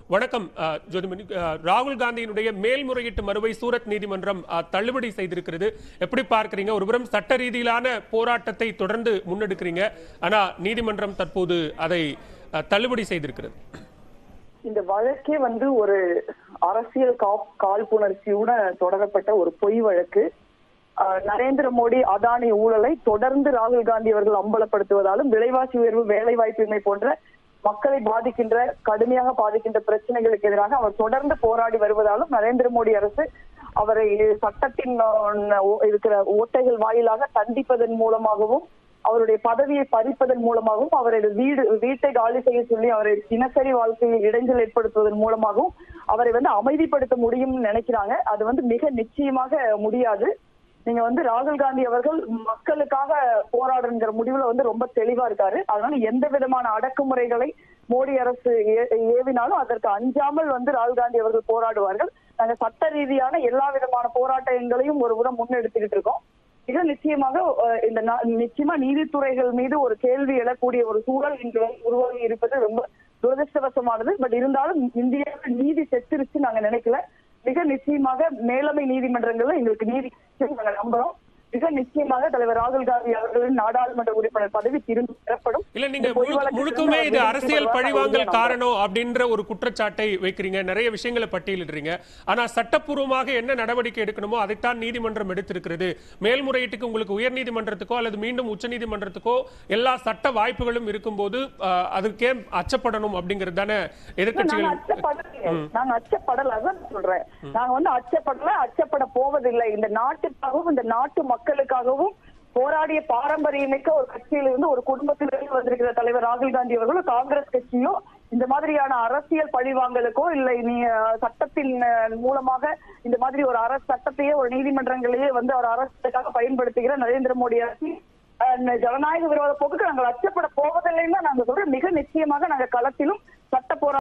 வணக்கம் அஹ், ஜோதிமணி அஹ், ராகுல் காந்தியினுடைய மேல்முறையீட்டு மனுவை சூரத் நீதிமன்றம் அஹ், தள்ளுபடி செய்திருக்கிறது எப்படி பார்க்கறீங்க ஒருபுறம் சட்ட ரீதியிலான போராட்டத்தை தொடர்ந்து முன்னெடுக்கிறீங்க ஆனா நீதிமன்றம் தற்போது அதை அஹ், தள்ளுபடி செய்திருக்கிறது இந்த வழக்கே வந்து ஒரு அரசியல் கா- காழ்ப்புணர்ச்சியுடன் தொடரப்பட்ட ஒரு பொய் வழக்கு ஆஹ் நரேந்திர மோடி அதானி ஊழலை தொடர்ந்து ராகுல் காந்தி அவர்கள் அம்பலப்படுத்துவதாலும் விலைவாசி உயர்வு வேலை வாய்ப்பின்மை போன்ற மக்களை பாதிக்கின்ற கடுமையாக பாதிக்கின்ற பிரச்சனைகளுக்கு எதிராக அவர் தொடர்ந்து போராடி வருவதாலும் நரேந்திர மோடி அரசு அவரை சட்டத்தின் ஆஹ், ஓ- இருக்கிற ஓட்டைகள் வாயிலாக தண்டிப்பதன் மூலமாகவும் அவருடைய பதவியை பறிப்பதன் மூலமாகவும் அவருடைய வீடு வீட்டை காலி செய்ய சொல்லி அவரை தினசரி வாழ்க்கையில் இடைஞ்சல் ஏற்படுத்துவதன் மூலமாகவும் அவரை வந்து அமைதிப்படுத்த முடியும்னு நினைக்கிறாங்க அது வந்து மிக நிச்சயமாக முடியாது நீங்க வந்து ராகுல் காந்தி அவர்கள் மக்களுக்காக போராடுங்கிற முடிவுல வந்து ரொம்ப தெளிவா இருக்காரு அதனால எந்த விதமான அடக்குமுறைகளை மோடி அரசு ஏ- ஏவினாலும் அதற்கு அஞ்சாமல் வந்து ராகுல் காந்தி அவர்கள் போராடுவார்கள் நாங்க சட்ட ரீதியான எல்லா விதமான போராட்டங்களையும் ஒரு புறம் முன்னெடுத்துக்கிட்டு இருக்கோம் மிக நிச்சயமாக அஹ், இந்த நா- நிச்சயமா நீதித்துறைகள் மீது ஒரு கேள்வி எழக்கூடிய ஒரு சூழல் இன்று உருவாகி இருப்பது ரொம்ப துரதிருஷ்டவசமானது பட் இருந்தாலும் இந்தியாவில் நீதி செத்துருச்சு நாங்க நினைக்கல மிக நிச்சயமாக மேலமை நீதிமன்றங்கள்ல எங்களுக்கு நீதி கிடைக்கும் நாங்க நம்புறோம் மிக நிச்சயமாக தலைவர் ராகுல் காந்தி அவர்களின் நாடாளுமன்ற உறுப்பினர் பதவி திரும்பி பெறப்படும் இல்ல நீங்க இந்த பொய் முழு- வழக்கிலிருந்து முழுக்குமே அவர் இது வெற்றி அரசியல் பெறுவார், நான் பழிவாங்கல் உறுதியா நம்புறேன். காரணம் அப்படின்ற ஒரு குற்றச்சாட்டை வைக்கிறீங்க நிறைய விஷயங்களை பட்டியலிடுறீங்க ஆனா சட்டப்பூர்வமாக என்ன நடவடிக்கை எடுக்கணுமோ அதைத்தான் நீதிமன்றம் எடுத்திருக்கிறது மேல்முறையீட்டுக்கு உங்களுக்கு உயர் நீதிமன்றத்துக்கோ அல்லது மீண்டும் உச்ச நீதிமன்றத்துக்கோ எல்லா சட்ட வாய்ப்புகளும் இருக்கும்போது அஹ், அதுக்கே அச்சப்படணும் அப்படிங்கிறது தானே நாங்க எதிர்கட்சிகள் அச்சப்படலையே. நாங்க அச்சப்படல அதான் சொல்றேன் நாங்க வந்து அச்சப்படல அச்சப்பட போவதில்லை இந்த நாட்டுக்காகவும் இந்த நாட்டு மக்களுக்காகவும் போராடிய பாரம்பரியமிக்க ஒரு கட்சியிலிருந்து ஒரு குடும்பத்திலிருந்து வந்திருக்கிற தலைவர் ராகுல் காந்தி அவர்களும் காங்கிரஸ் கட்சியோ இந்த மாதிரியான அரசியல் பழிவாங்கலுக்கோ இல்லை நீ அஹ், சட்டத்தின் அஹ், மூலமாக இந்த மாதிரி ஒரு அரசு சட்டத்தையே ஒரு நீதிமன்றங்களையே வந்து ஒரு அரசுக்காக பயன்படுத்துகிற நரேந்திர மோடி அரசு அஹ், ஜனநாயக விரோத போக்குக்கு நாங்கள் அச்சப்பட போவதில்லைன்னு தான் நாங்க சொல்றோம் மிக நிச்சயமாக நாங்க களத்திலும் சட்ட போராட்டம்